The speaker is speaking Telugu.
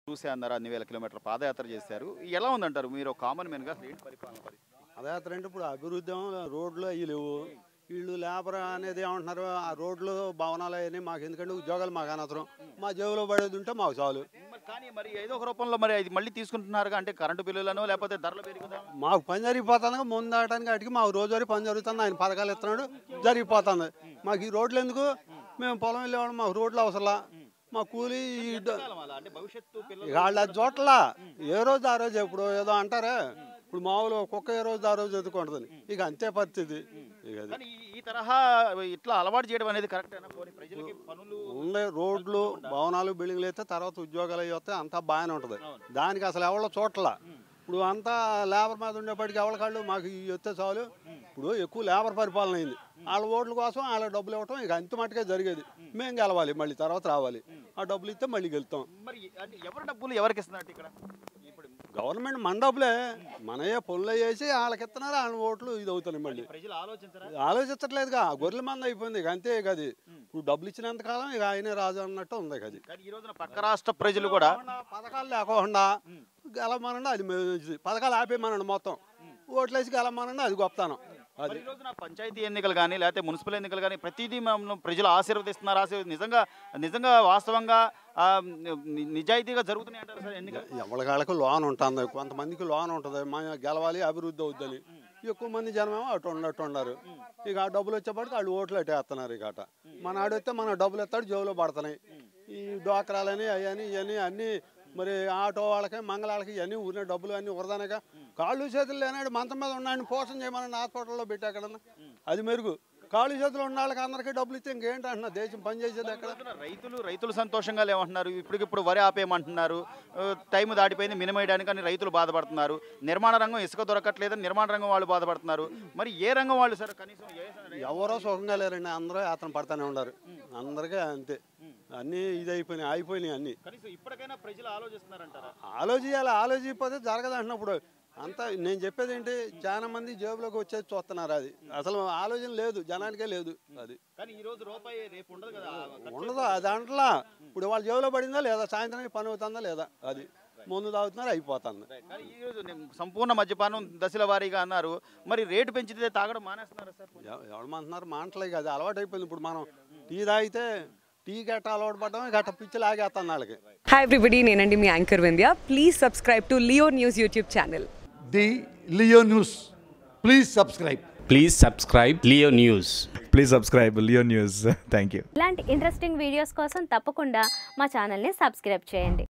చూసే అన్నారు అన్ని వేల కిలోమీటర్ల పాదయాత్ర చేశారు ఎలా ఉందంటారు మీరు కామన్ మెన్గా ఏంటి పరిపాలన పరిస్థితి పాదయాత్ర అంటే ఇప్పుడు అభివృద్ధి ఏమో రోడ్లు అవి లేవు వీళ్ళు లేబర్ అనేది ఏమంటున్నారు ఆ రోడ్లు భవనాలు అవన్నీ మాకు ఎందుకంటే ఉద్యోగాలు మాకు అనవసరం మా జేబులో పడేది ఉంటే మాకు చాలు మరి కానీ మరి ఏదో ఒక రూపంలో మరి అది మళ్ళీ తీసుకుంటున్నారు అంటే కరెంటు బిల్లులను లేకపోతే ధరలు పెరుగుదా మాకు పని జరిగిపోతుంది ముందు ఆడటానికి అటుకి మాకు రోజువారీ పని జరుగుతుంది ఆయన పథకాలు ఇస్తున్నాడు జరిగిపోతుంది మాకు ఈ రోడ్లు ఎందుకు మేము పొలం వెళ్ళేవాడు మాకు రోడ్లు అవసరంలా మా కూలి ఈ డ- కాలం అలా అంటే భవిష్యత్తు పిల్లలు ఇక వాళ్ళ చోట్ల ఏ రోజు ఆ రోజు ఇప్పుడు ఏదో అంటారే ఇప్పుడు మామూలు కుక్క ఏ రోజు ఆ రోజు ఎదుర్కొంటుంది ఇక అంతే పరిస్థితి ఇక అది కానీ ఈ- ఈ తరహా ఇట్లా అలవాటు చేయడం అనేది కరెక్టేనా పోనీ ప్రజలకి పనులు ఉండే రోడ్లు భవనాలు బిల్డింగ్లు అయితే తర్వాత ఉద్యోగాలు అవి వస్తే అంతా బాగానే ఉంటుంది దానికి అసలు ఎవరో చోట్ల ఇప్పుడు అంతా లేబర్ మీద ఉండేప్పటికి ఎవరి కాళ్ళు మాకు ఇవి వస్తే చాలు ఇప్పుడు ఎక్కువ లేబర్ పరిపాలన అయింది వాళ్ళ ఓట్ల కోసం వాళ్ళ డబ్బులు ఇవ్వటం ఇక అంత మట్టుకే జరిగేది మేము గెలవాలి మళ్ళీ తర్వాత రావాలి ఆ డబ్బులు ఇస్తే మళ్ళీ గెలుస్తాం మరి అంటే ఎవరి డబ్బులు ఎవరికి ఇస్తున్నట్టు ఇక్కడ ఇప్పుడు గవర్నమెంట్ మన డబ్బులే మనయే పనులు చేసి వాళ్ళకి ఇస్తున్నారు వాళ్ళ ఓట్లు ఇది అవుతున్నాయి మళ్ళీ ప్రజలు ఆలోచించరా ఆలోచించట్లేదుగా గొర్రెల మంది అయిపోయింది ఇక అంతే ఇక అది ఇప్పుడు డబ్బులు ఇచ్చినంత కాలం ఇక ఆయనే రాజు అన్నట్టు ఉంది ఇక అది కానీ ఈ రోజున పక్క రాష్ట్ర ప్రజలు కూడా పథకాలు లేకుండా గెలవమనండి అది మంచిది పథకాలు ఆపేయమనండి మొత్తం ఓట్లేసి గెలవమనండి అది గొప్పతనం అది మరి ఈ రోజున పంచాయతీ ఎన్నికలు కానీ లేకపోతే మున్సిపల్ ఎన్నికలు కానీ ప్రతిదీ మనం ప్రజలు ఆశీర్వదిస్తున్నారు ఆశీర్వది నిజంగా నిజంగా వాస్తవంగా ఆ, ని- నిజాయితీగా జరుగుతున్నాయి అంటారు సార్ ఎన్నికలు ఎవరికాళ్ళకి లోన్ ఉంటుంది కొంతమందికి లోన్ ఉంటుంది మన గెలవాలి అభివృద్ధి అవుద్దని ఎక్కువ మంది జనమేమో అటు ఉన్నట్టు ఉన్నారు ఇక ఆ డబ్బులు వచ్చేప్పటికి వాళ్ళు ఓట్లు అటే వేస్తున్నారు ఇక అట మన ఆడొస్తే మన డబ్బులు ఎత్తాడు జేబులో పడుతున్నాయి ఈ డోకరాలని అవని ఇవన్నీ అన్నీ మరి ఆటో వాళ్ళకి మంగళాలకి ఇవన్నీ ఊరిన డబ్బులు అన్నీ ఉరదానగా కాళ్ళు చేతులు లేనాడు మంచం మీద ఉన్నాయని పోషణ చేయమని హాస్పిటల్లో పెట్టి ఎక్కడన్నా అది మెరుగు కాళ్ళు చేతులు ఉన్న వాళ్ళకి అందరికీ డబ్బులు ఇస్తే ఇంకేంటి అంటున్నా దేశం పని చేసేది ఎక్కడ రోజున రైతులు రైతులు సంతోషంగా లేమంటున్నారు ఇప్పటికిప్పుడు వరి ఆపేయమంటున్నారు ఆ, టైం దాటిపోయింది మినిమేయడానికి అని రైతులు బాధపడుతున్నారు నిర్మాణ రంగం ఇసుక దొరకట్లేదని నిర్మాణ రంగం వాళ్ళు బాధపడుతున్నారు మరి ఏ రంగం వాళ్ళు సార్ కనీసం ఏ స- ఎవరో సుఖంగా లేరండి అందరూ యాత్ర పడతానే ఉన్నారు అందరికీ అంతే అన్నీ ఇది అయిపోయినాయి అయిపోయినాయి అన్నీ కనీసం ఇప్పటికైనా ప్రజలు ఆలోచిస్తున్నారంటారా ఆలోచించాలి ఆలోచించకపోతే జరగదు అంటున్నప్పుడు అంతా నేను చెప్పేది ఏంటి చాలా మంది జేబులోకి వచ్చేది చూస్తున్నారు అది అసలు ఆలోచన లేదు జనానికే లేదు అది కానీ ఈ రోజు రూపాయి రేపు ఉండదు కదా ఆ ఖర్చు ఉండదు అది అంటలా ఇప్పుడు వాళ్ళ జేబులో పడిందా లేదా సాయంత్రానికి పని అవుతుందా లేదా అది ముందు తాగుతున్నారు అయిపోతుంది కానీ ఈ రోజు నేను సంపూర్ణ మద్యపానం దశల వారీగా అన్నారు మరి రేటు పెంచితే తాగడం మానేస్తున్నారా సార్ ఎవ- ఎవడమంటున్నారు మాంటలే అది అలవాటు అయిపోయింది ఇప్పుడు మనం టీ తాగితే టీ గట్ట అలవాటు పడడం గట్ట పిచ్చి లాగేస్తాను వాళ్ళకి హాయ్ ఎవ్రీబడి నేనండి మీ anchor Vindhya please subscribe to Leo News YouTube channel the Leo News. Please subscribe. Please subscribe Leo News. Please subscribe Leo News thank you ఇలాంటి ఇంట్రెస్టింగ్ వీడియోస్ కోసం తప్పకుండా మా ఛానల్ని సబ్స్క్రైబ్ చేయండి